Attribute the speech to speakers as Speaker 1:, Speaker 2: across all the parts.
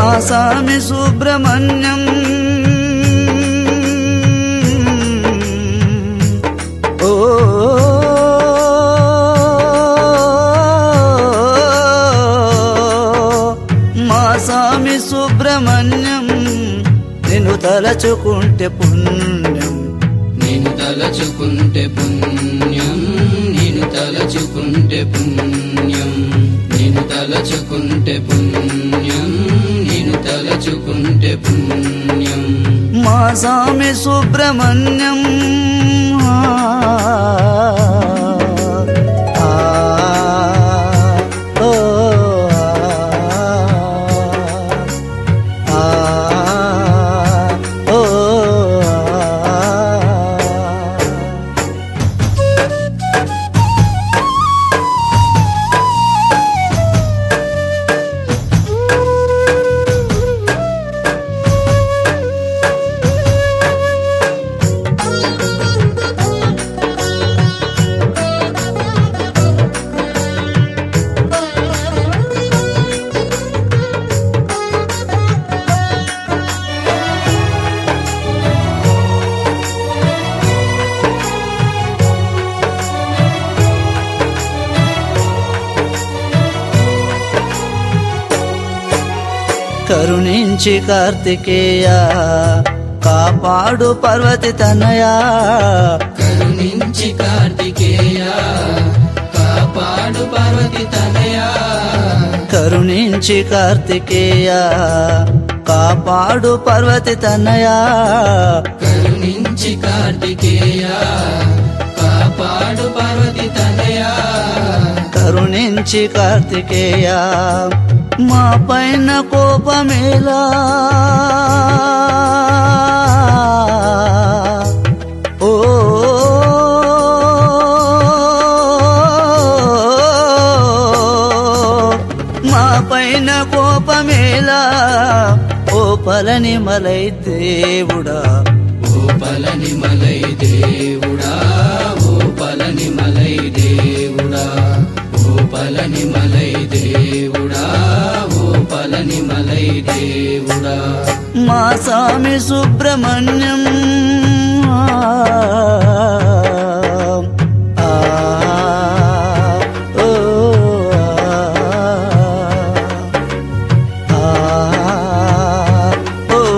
Speaker 1: మా స్వామి సుబ్రహ్మణ్యం ఓ మా స్వామి సుబ్రహ్మణ్యం నిన్ను తలచుకుంటే పుణ్యం
Speaker 2: నేను తలచుకుంటే పుణ్యం నేను తలచుకుంటే పుణ్యం నేను తలచుకుంటే పుణ్యం నేను తలచుకుంటే పుణ్యం
Speaker 1: మా స్వామి సుబ్రహ్మణ్యం ఆ, ఆ, ఓ, ఆ, ఓ, కరుణించి కార్తికేయ కాపాడు పర్వతి తనయా
Speaker 2: కరుణించి కార్తికేయ కాపాడు పార్వతి తనయా
Speaker 1: కరుణించి కార్తికేయ కాపాడు పర్వతి తనయా
Speaker 2: కరుణించి కార్తికేయ కాపాడు పార్వతి తనయా
Speaker 1: కరుణించి కార్తికేయ మా పైన కోపమేలా ఓ మా పైన కోపమేలా ఓ పలని మలై దేవుడా
Speaker 2: ఓ పలని మలై దేవుడా ఓ పలని మలై దేవుడా ఓ పలని మలై దేవుడా ఓ పలని మలై దేవుడా
Speaker 1: మా స్వామి సుబ్రహ్మణ్యం ఆ, ఆ, ఓ, ఆ, ఓ,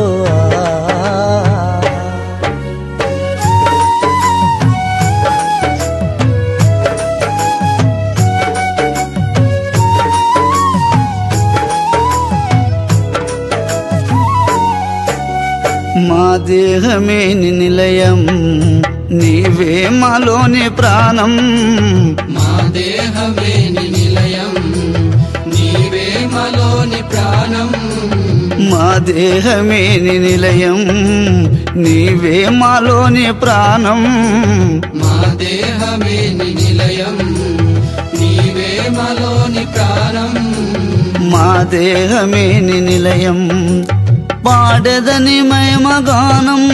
Speaker 1: మా దేహమే నీ నిలయం నీవే మాలోని ప్రాణం
Speaker 2: మా దేహమే ని నిలయం నీవే మలోని ప్రాణం
Speaker 1: మా దేహమే నీ నిలయం నీవే మాలోని ప్రాణం
Speaker 2: మా దేహమే ని నిలయం నీవే మలోని ప్రాణం
Speaker 1: మా దేహమే నీ నిలయం పాడదని మయమగానం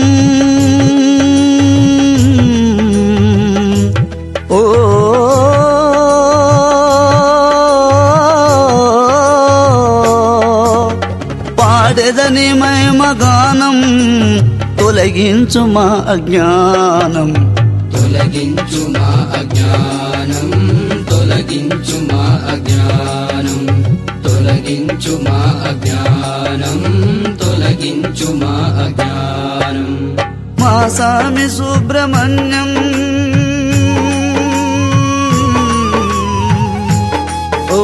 Speaker 1: ఓ పాడదని మయమగానం తొలగించు మా అజ్ఞానం
Speaker 2: తొలగించు మా అజ్ఞానం తొలగించు మా అజ్ఞానం తొలగించు మా అజ్ఞానం తొలగించు మా అజ్ఞానం
Speaker 1: మా స్వామి సుబ్రహ్మణ్యం ఓ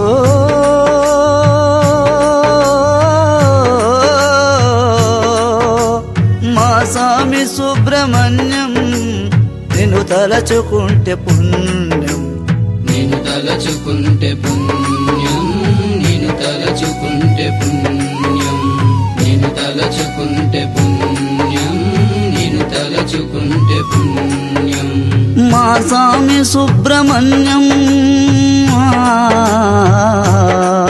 Speaker 1: మా స్వామి సుబ్రహ్మణ్యం నిన్ను తలచుకుంటే పుణ్యం
Speaker 2: నేను తలచుకుంటే పుణ్యం నేను తలచుకుంటే పుణ్యం నేను తలచుకుంటే పుణ్యం నేను తలచుకుంటే పుణ్యం
Speaker 1: మా స్వామి సుబ్రహ్మణ్యం ఆ